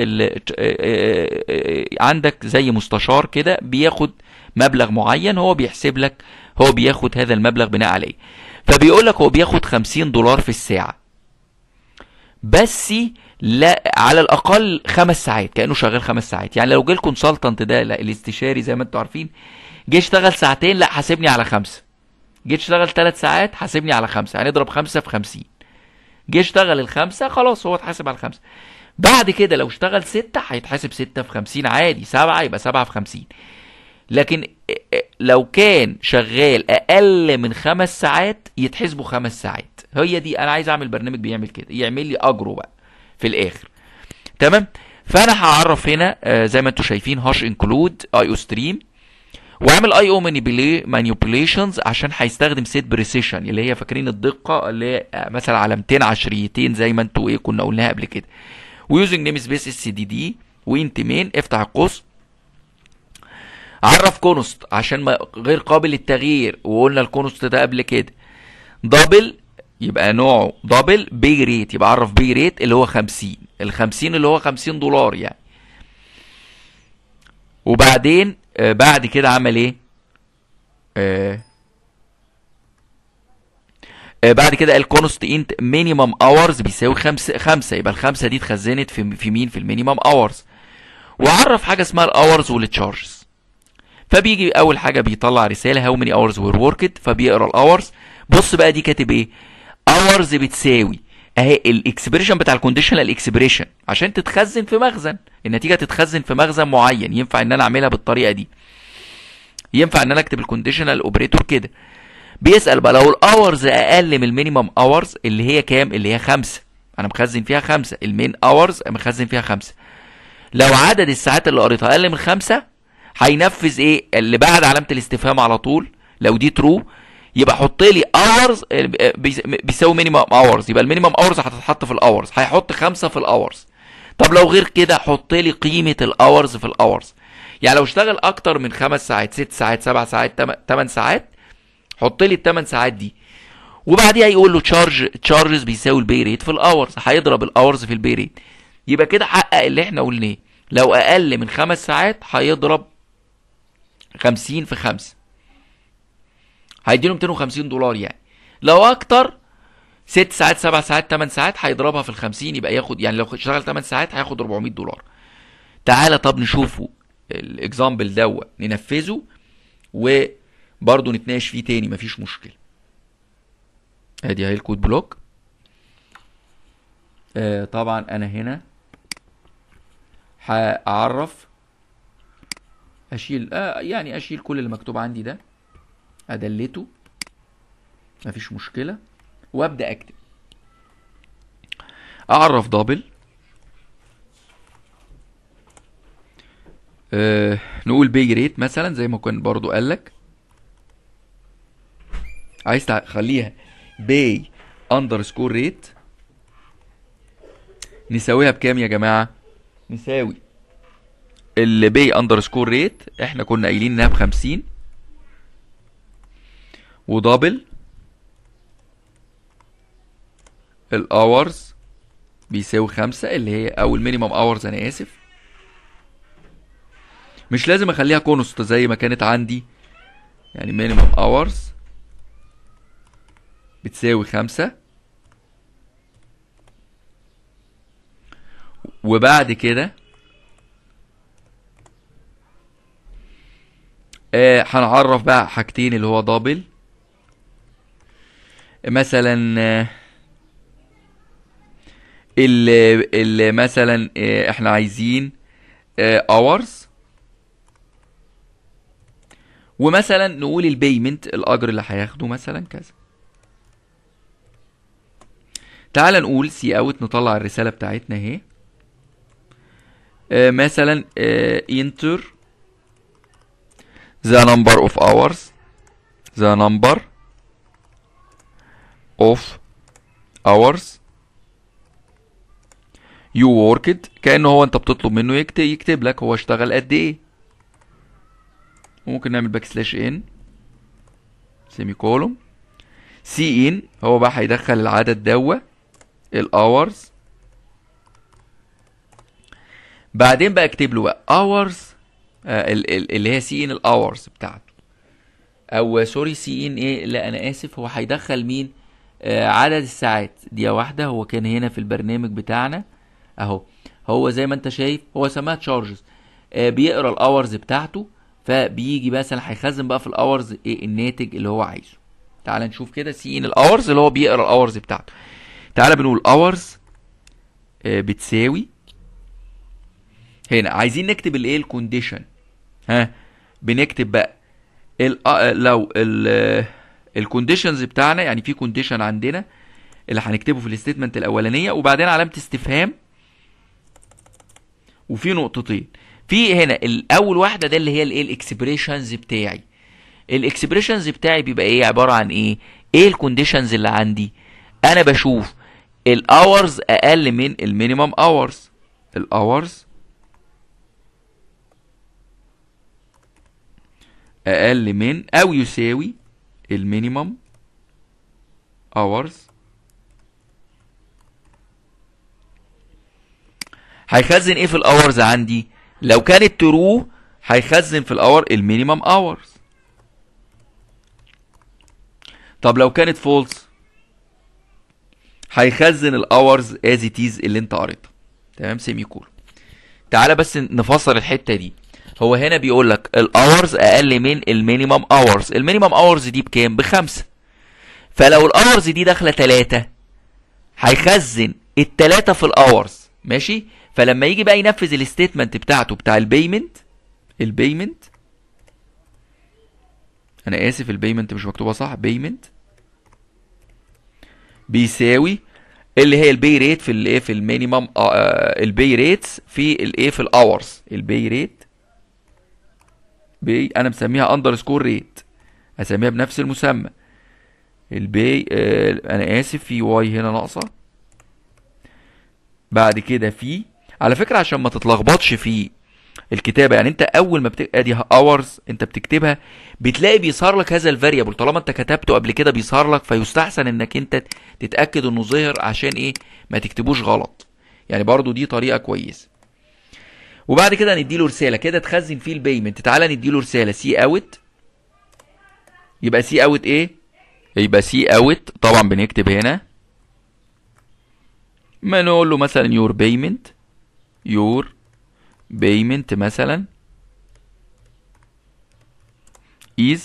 عندك زي مستشار كده بياخد مبلغ معين هو بيحسب لك هو بياخد هذا المبلغ بناء عليه فبيقول لك هو بياخد 50 دولار في الساعه بس لا على الاقل خمس ساعات كانه شغال خمس ساعات يعني لو جه الكونسلتنت ده لا الاستشاري زي ما انتوا عارفين جه اشتغل ساعتين لا حاسبني على خمسه جه اشتغل ثلاث ساعات حاسبني على خمسه هنضرب خمسه في خمسين جه اشتغل الخمسه خلاص هو اتحاسب على الخمسه بعد كده لو اشتغل ستة هيتحاسب ستة في خمسين عادي سبعة يبقى سبعة في خمسين لكن لو كان شغال اقل من خمس ساعات يتحسبوا خمس ساعات هي دي انا عايز اعمل برنامج بيعمل كده يعمل لي اجره بقى في الاخر تمام فانا هعرف هنا آه زي ما انتم شايفين هاش انكلود اي او ستريم واعمل اي او مانيبيوليشنز عشان هيستخدم سيت بريسيشن اللي هي فاكرين الدقه اللي هي مثلا على 200 عشريتين زي ما انتوا ايه كنا قلناها قبل كده ويوزنج نيم سبيس اس دي دي وانت مين افتح القوس عرف كونست عشان ما غير قابل للتغيير وقلنا الكونست ده قبل كده دبل يبقى نوعه دبل بي ريت يبقى عرف بي ريت اللي هو 50 ال 50 اللي هو 50 دولار يعني وبعدين آه بعد كده عمل ايه آه آه بعد كده قال كونست انت مينيمم اورز بيساوي خمسة خمسة يبقى الخمسة دي اتخزنت في في مين في المينيمم اورز وعرف حاجة اسمها الاورز والتشارجز فبيجي اول حاجة بيطلع رسالة هاو ماني اورز وير وركد فبيقرا الاورز بص بقى دي كاتب ايه اورز بتساوي اهي الاكسبريشن بتاع الكونديشنال اكسبريشن عشان تتخزن في مخزن النتيجه تتخزن في مخزن معين ينفع ان انا اعملها بالطريقه دي ينفع ان انا اكتب الكونديشنال اوبريتور كده بيسال بقى لو الاورز اقل من المينيمم اورز اللي هي كام اللي هي خمسة انا مخزن فيها خمسة المين اورز مخزن فيها خمسة لو عدد الساعات اللي قريتها اقل من خمسة هينفذ ايه اللي بعد علامه الاستفهام على طول لو دي ترو يبقى حط لي اورز بيساوي مينيمم اورز يبقى المينيمم اورز هتتحط في الاورز هيحط خمسة في الاورز طب لو غير كده حط لي قيمه الاورز في الاورز يعني لو اشتغل اكتر من خمس ساعات ست ساعات سبع ساعات تمن ساعات حط لي الثمان ساعات دي وبعديها يقول له تشارج تشارجز بيساوي البي ريت في الاورز هيضرب الاورز في البي ريت يبقى كده حقق اللي احنا قلناه لو اقل من خمس ساعات هيضرب خمسين في خمسة هيديله 250 دولار يعني لو اكتر ست ساعات سبع ساعات 8 ساعات هيضربها في ال 50 يبقى ياخد يعني لو اشتغل 8 ساعات هياخد 400 دولار تعالى طب نشوفه الاكزامبل دوا ننفذه وبرضه نتناقش فيه تاني مفيش مشكله ادي اهي الكود بلوك آه طبعا انا هنا هعرف اشيل آه يعني اشيل كل اللي مكتوب عندي ده ادلته مفيش مشكله وابدا اكتب اعرف دبل آه نقول بي ريت مثلا زي ما كان برضو قال لك عايز تخليها باي اندرسكور ريت نساويها بكام يا جماعه نساوي البي اندرسكور ريت احنا كنا قايلين انها بخمسين ودبل الاورز بيساوي خمسة اللي هي او المينيمم اورز انا اسف مش لازم اخليها كونست زي ما كانت عندي يعني مينيمم اورز بتساوي خمسة وبعد كده آه هنعرف بقى حاجتين اللي هو دبل مثلا آه اللي, اللي مثلا آه احنا عايزين اورز ومثلا نقول البيمنت الاجر اللي هياخده مثلا كذا تعال نقول سي اوت نطلع الرساله بتاعتنا اهي آه مثلا آه enter the number of hours the number of hours you worked كأنه هو انت بتطلب منه يكتب, يكتب لك هو اشتغل قد ايه ممكن نعمل باك سلاش ان سيمي كولوم سي ان هو بقى هيدخل العدد دوا الاورز بعدين بقى اكتب له بقى hours آه اللي هي سي ان الاورز بتاعته او سوري سي ان ايه لا انا اسف هو هيدخل مين آه عدد الساعات دي واحده هو كان هنا في البرنامج بتاعنا اهو هو زي ما انت شايف هو سماها تشارجز آه بيقرا الاورز بتاعته فبيجي مثلا هيخزن بقى في الاورز ايه الناتج اللي هو عايزه تعال نشوف كده سي ان الاورز اللي هو بيقرا الاورز بتاعته تعال بنقول اورز آه بتساوي هنا عايزين نكتب الايه الكونديشن ها بنكتب بقى ال لو ال الكونديشنز بتاعنا يعني في كونديشن عندنا اللي هنكتبه في الستيتمنت الاولانيه وبعدين علامه استفهام وفي نقطتين في هنا الاول واحده ده اللي هي الايه الاكسبريشنز بتاعي الاكسبريشنز بتاعي بيبقى ايه عباره عن ايه ايه الكونديشنز اللي عندي انا بشوف الاورز اقل من المينيمم اورز الاورز اقل من او يساوي المينيمم اورز هيخزن ايه في الاورز عندي لو كانت ترو هيخزن في الاور المينيمم اورز طب لو كانت فولس هيخزن الاورز از اتيز اللي انت قريتها تمام سيمي كول تعالى بس نفسر الحته دي هو هنا بيقول لك الاورز اقل من المينيمم اورز المينيمم اورز دي بكام بخمسة فلو الاورز دي داخله تلاتة هيخزن التلاتة في الاورز ماشي فلما يجي بقى ينفذ الستيتمنت بتاعته بتاع البيمنت البيمنت انا اسف البيمنت مش مكتوبه صح بيمنت بيساوي اللي هي البي ريت في الايه في المينيمم البي ريتس في الايه في الاورز البي ريت بي انا مسميها اندرسكور ريت اسميها بنفس المسمى البي آه انا اسف في واي هنا ناقصه بعد كده في على فكره عشان ما تتلخبطش في الكتابه يعني انت اول ما بتكتب ادي اورز انت بتكتبها بتلاقي بيظهر لك هذا الفاريبل طالما انت كتبته قبل كده بيظهر لك فيستحسن انك انت تتاكد انه ظهر عشان ايه ما تكتبوش غلط يعني برضو دي طريقه كويسه وبعد كده نديله رساله كده تخزن فيه البيمنت تعالى نديله رساله سي اوت يبقى سي اوت ايه يبقى سي اوت طبعا بنكتب هنا ما نقول له مثلا يور بيمنت يور بيمنت مثلا is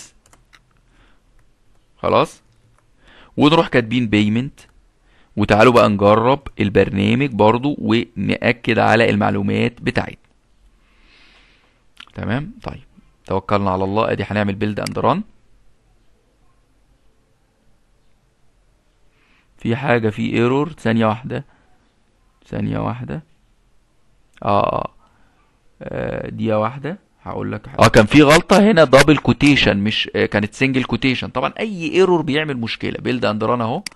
خلاص ونروح كاتبين بيمنت وتعالوا بقى نجرب البرنامج برضو ونأكد على المعلومات بتاعتنا تمام طيب توكلنا على الله ادي هنعمل بيلد اند ران في حاجة في ايرور ثانية واحدة ثانية واحدة اه اه دقيقة واحدة هقول لك اه كان في غلطة هنا دبل كوتيشن مش آه كانت سنجل كوتيشن طبعا اي ايرور بيعمل مشكلة بيلد اند ران اهو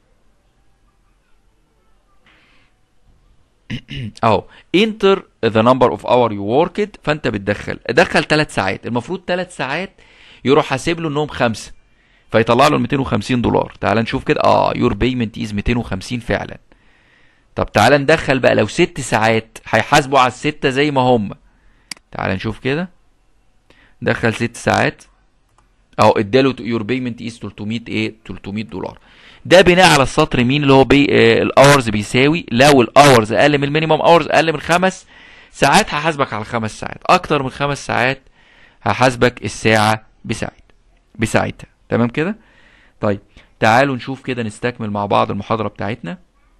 اهو انتر ذا نمبر اوف اور يو وركد فانت بتدخل دخل 3 ساعات المفروض 3 ساعات يروح حاسب له انهم خمسه فيطلع له ال 250 دولار تعال نشوف كده اه يور بيمنت از 250 فعلا طب تعال ندخل بقى لو 6 ساعات هيحاسبوا على الستة زي ما هم تعال نشوف كده دخل 6 ساعات اهو اداله يور بيمنت از 300 ايه 300 دولار ده بناء على السطر مين اللي هو بي آه الاورز بيساوي لو الاورز اقل من المينيمم اورز اقل من خمس ساعات هحاسبك على خمس ساعات اكتر من خمس ساعات هحاسبك الساعة بساعت بساعتها تمام كده طيب تعالوا نشوف كده نستكمل مع بعض المحاضرة بتاعتنا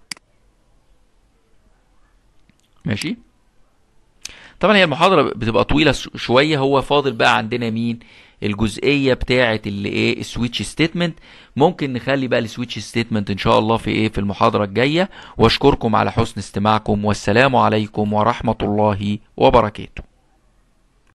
ماشي طبعا هي المحاضرة بتبقى طويلة شوية هو فاضل بقى عندنا مين الجزئيه بتاعه اللي ايه السويتش ستيتمنت ممكن نخلي بقى السويتش ستيتمنت ان شاء الله في ايه في المحاضره الجايه واشكركم على حسن استماعكم والسلام عليكم ورحمه الله وبركاته